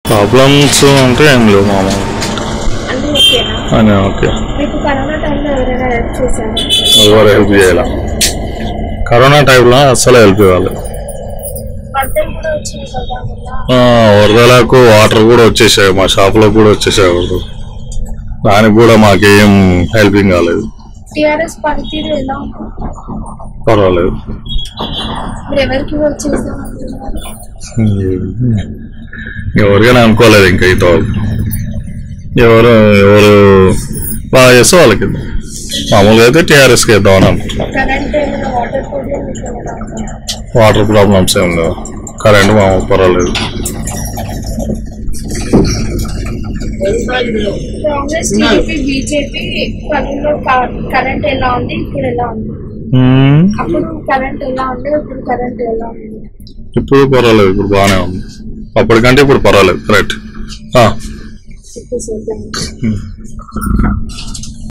Problems అంటే ఏం లేవు మామ అన్నీ ఓకేనా అని ఓకే మీకు కరోనా టైంలో ఎవరైనా హెల్ప్ చేశారా ఎవరు హెల్ప్ చేయాలి కరోనా టైంలో అస్సలు హెల్ప్ ఇవ్వాలి వరదలు కూడా వచ్చింది కదా మొన్న. ఆ, వరదలకు వాటర్ కూడా వచ్చేసాయి మా షాప్లో కూడా వచ్చేసాయి వరదలు. దానికి కూడా మాకేం హెల్పింగ్ కాలేదు టిఆర్ఎస్ పనితీరు ఎలా ఉంది పర్వాలేదు మీరు ఎవరికి వర్క్ చేస్తామంటున్నారు ఎవరికైనా అనుకోలేదు ఇంకా ఇంతవరకు ఎవరు ఎవరు బాగా చేస్తే వాళ్ళకి ఇద్దాం. మామూలుగా అయితే టీఆర్ఎస్కి ఇద్దామని అనుకుంటున్నాం కరెంట్ ఏమైనా వాటర్ ప్రాబ్లమ్ మీకు ఏమైనా ఉందా? వాటర్ ప్రాబ్లమ్స్ ఏం లేవు కరెంట్ మామూలు పర్వాలేదు కాంగ్రెస్ టీడీపీ బీజేపీ పనుల్లో కరెంట్ ఎలా ఉంది ఇప్పుడు ఎలా ఉంది మ్మ్. అప్పుడు కరెంట్ ఎలా ఉంది ఇప్పుడు కరెంట్ ఎలా ఉంది ఇప్పుడు పర్వాలేదు ఇప్పుడు బాగానే ఉంది అప్పటికంటే ఇప్పుడు పర్వాలేదు కరెక్ట్ చెప్పేసి